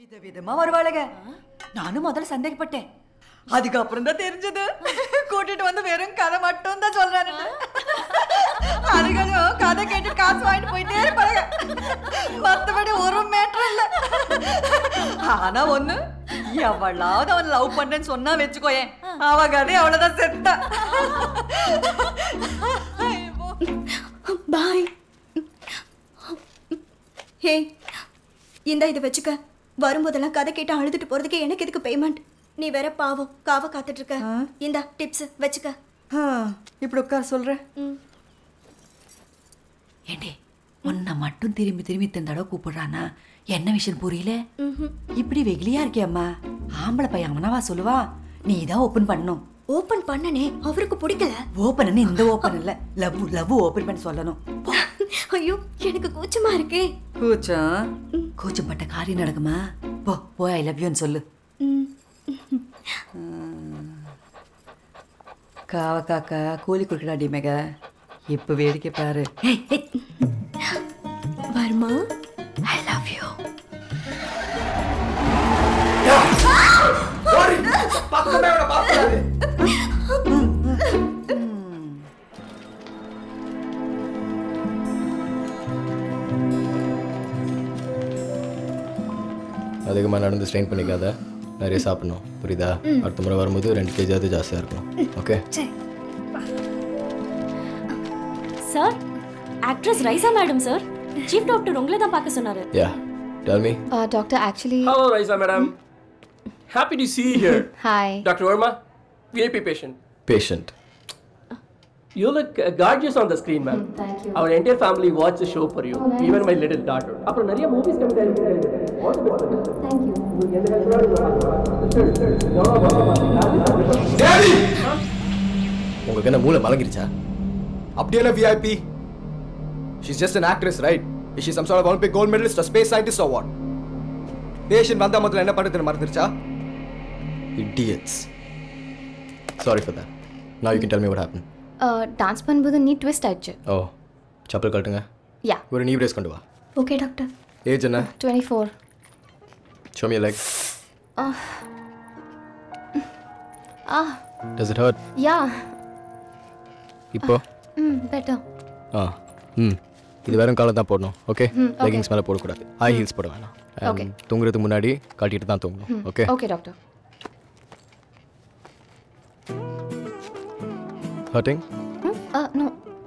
விதவிதமா வருவாளுங்க நானும் முதல்ல சந்தேகப்பட்டேன் அதுக்கப்புறம் தான் தெரிஞ்சது கூட்டிட்டு வந்து வெறும் கதை மட்டும் தான் சொல்றாரு அதுகளும் கதை கேட்டு காசு வாங்கிட்டு போயிட்டே இருப்பாங்க மத்தபடி ஒரு மேட்டர் இல்ல ஆனா ஒண்ணு எவளாவது அவன் லவ் பண்றேன்னு சொன்னா வச்சுக்கோயேன் அவ கதை அவ்வளவுதான் செத்தா பாய் ஹே இந்த இதை வச்சுக்க வரும்போதெல்லாம் கதை கேட்டு அழுதுட்டு போறதுக்கு எனக்கு எதுக்கு பேமெண்ட் நீ வேற பாவம் காவ காத்துட்டு இருக்க இந்த டிப்ஸ் வச்சுக்க ஆ, இப்படி உட்கார சொல்றேன் ம். ஏண்டி உன்னை மட்டும் திரும்பி திரும்பி இத்தனை தடவை கூப்பிடுறானா என்ன விஷயம் புரியல இப்படி வெகுலியா இருக்கியம்மா ஆம்பளை பையன் அவனவா சொல்லுவா நீ தான் ஓபன் பண்ணும் ஓபன் பண்ணனே அவருக்கு பிடிக்கல ஓபன் இந்த ஓபன் இல்ல லவ் லவ் ஓபன் பண்ணி சொல்லணும் ஐயோ எனக்கு கூச்சமா இருக்கே கூச்சம் கூச்சம் பட்ட காரியம் நடக்குமா போ போய் ஐ லவ் யூன்னு சொல்லு ம். காவ காக்கா கூலி கொடுக்கடா டிமேக இப்ப வேடிக்கை பாரு ஏய், ஏய், வர்மா I love you. பக்கமே அவனை பார்க்கக்கூடாது அதிகமாக நடந்து ஸ்ட்ரெயின் பண்ணிக்காத நிறைய சாப்பிடணும் புரியுதா அடுத்த முறை வரும்போது ரெண்டு கேஜியாவது ஜாஸ்தியாக இருக்கணும் okay sir actress Raisa madam sir chief doctor உங்களை தான் பார்க்க சொன்னாரு yeah tell me Uh, doctor, actually, Hello, Raisa madam. Happy to see you here. hi. Dr. Verma, VIP patient. Patient You look uh, gorgeous on the screen, ma'am. Thank you. Our entire family watched the show for you. Even my little daughter. அப்புறம் நிறைய movies Thank you. உங்களுக்கு என்ன மூளை மலங்கிருச்சா அப்படி என்ன VIP she's just an actress right is she some sort of Olympic gold medalist space scientist or what patient வந்தா முதல்ல என்ன பண்ணுறதுன்னு மறந்துருச்சா idiots sorry for that now you can tell me what happened Uh, dance பண்ணும்போது நீ twist ஆயிடுச்சு ஓ செப்பல் கட்டுங்க யா ஒரு நீ பிரேஸ் கொண்டு வா ஓகே டாக்டர் ஏஜ் என்ன twenty four show me your leg ah does it hurt yeah இப்போ ம் பெட்டர் ஆ ம் இது வெறும் காலம் தான் போடணும் ஓகே லெகிங்ஸ் மேலே போடக்கூடாது ஹை ஹீல்ஸ் போட வேணாம் Okay. And தூங்குறதுக்கு முன்னாடி கட்டிட்டு தான் தூங்கணும் okay okay doctor hurting no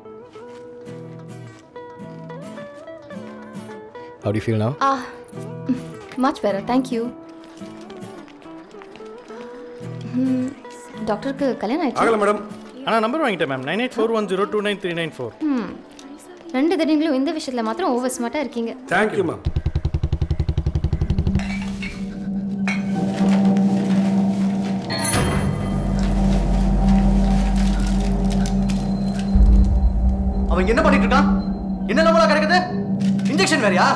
how do you feel now ah much better thank you டாக்டருக்கு கல்யாணம் ஆயிடுச்சு ஆகல மேடம் ஆனால் நம்பர் வாங்கிட்டேன் ma'am nine eight four one zero two nine three nine four hmm ரெண்டு தடவைங்களும் இந்த விஷயத்தில் மாத்திரம் ஓவர் ஸ்மார்ட்டாக இருக்கீங்க தேங்க்யூ மேம் அவன் என்ன பண்ணிட்டு இருக்கான் என்ன நம்மளா கிடைக்குது இன்ஜெக்ஷன் வேறயா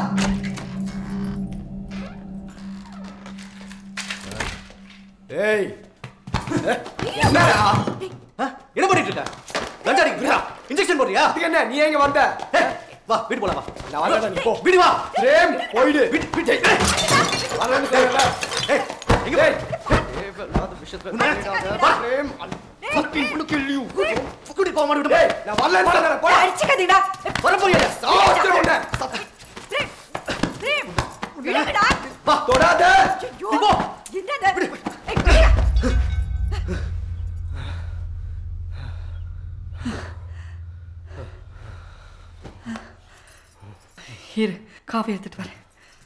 ஏய் என்னடா ஆ? என்ன பண்ணிட்டு இருக்க லஞ்சாடி விடுறா இன்ஜெக்ஷன் போடுறியா என்ன நீ எங்க வந்த ஏய், வா வீடு போலாம் வா நான் வரல நீ போ வீடு வா பிரேம் போயிடு வீடு வீடு ஏய், வரலன்னு தெரியல ஏய் எங்க போய் தேவையில்லாத விஷயத்துல வா Prem fucking gonna kill you கூட்டி போக மாட்டேன் ஏய் நான் வரலன்னு சொல்றேன் போடா அடிச்சுக்காதீங்கடா. வர போறியா சாவடிச்சு உன்னை பிரேம், பிரேம், விடுங்கடா. வா தொடாத ஐயோ, நீ போ. என்னது? ஏய், விடுங்க. இரு காஃபி எடுத்துட்டு வரேன்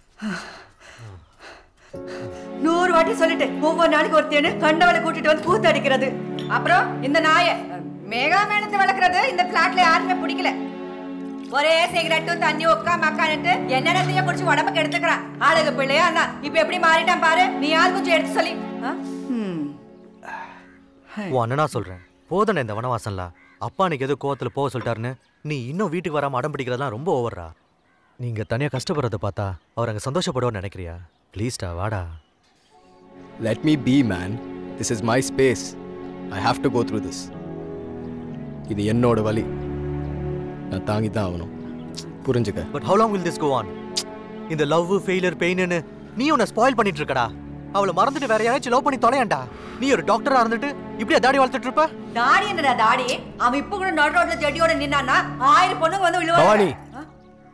நூறு வாட்டி சொல்லிட்டேன் ஒவ்வொரு நாளைக்கு ஒருத்தேன்னு கண்டவளை கூட்டிட்டு வந்து கூத்து அடிக்கிறது அப்புறம் இந்த நாய மேகா மேனத்தை வளர்க்கறது இந்த பிளாட்ல யாருமே பிடிக்கல ஒரே சிகரெட்டும் தண்ணி உக்கா மக்கான்ட்டு என்னென்னத்தையும் குடிச்சு உடம்புக்கு எடுத்துக்கிறான் ஆளுக பிள்ளையா இருந்தா இப்ப எப்படி மாறிட்டான் பாரு நீ யார் கொஞ்சம் எடுத்து சொல்லி ஆ? ம். உன் அண்ணனா சொல்றேன் போதன இந்த வனவாசம்ல அப்பா அன்னைக்கு ஏதோ கோவத்துல போக சொல்லிட்டாருன்னு நீ இன்னும் வீட்டுக்கு வராம அடம் பிடிக்கிறதெல்லாம் ரொம்ப ஓவரா நீங்க தனியா கஷ்டப்படுறத பார்த்தா அவர் அங்க சந்தோஷப்படுவான்னு நினைக்கிறியா ப்ளீஸ்டா வாடா let me be man this is my space i have to go through this இது என்னோட வலி நான் தாங்கி தான் ஆகணும் புரிஞ்சுக்க but how long will this go on இந்த லவ் ஃபெயிலியர் பெயின்னு நீ உன்னை ஸ்பாயில் பண்ணிட்டு இருக்கடா அவளை மறந்துட்டு வேற யாராச்சும் லவ் பண்ணி தொலையண்டா நீ ஒரு டாக்டரா இருந்துட்டு இப்படியே தாடி வளர்த்துட்டு இருப்ப தாடி என்னடா தாடி அவன் இப்ப கூட நடு ரோட்ல செடியோட நின்னான்னா ஆயிரம் பொண்ணுங்க வந்து விழுவாங்க பவானி. ஆ?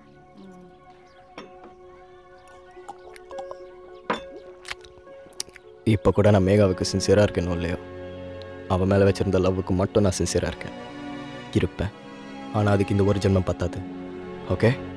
இப்போ கூட நான் மேகாவுக்கு சின்சியராக இருக்கேனோ இல்லையோ அவன் மேலே வச்சிருந்த லவ்வுக்கு மட்டும் நான் சின்சியராக இருக்கேன் இருப்பேன் ஆனால் அதுக்கு இந்த ஒரு ஜென்மம் பத்தாது ஓகே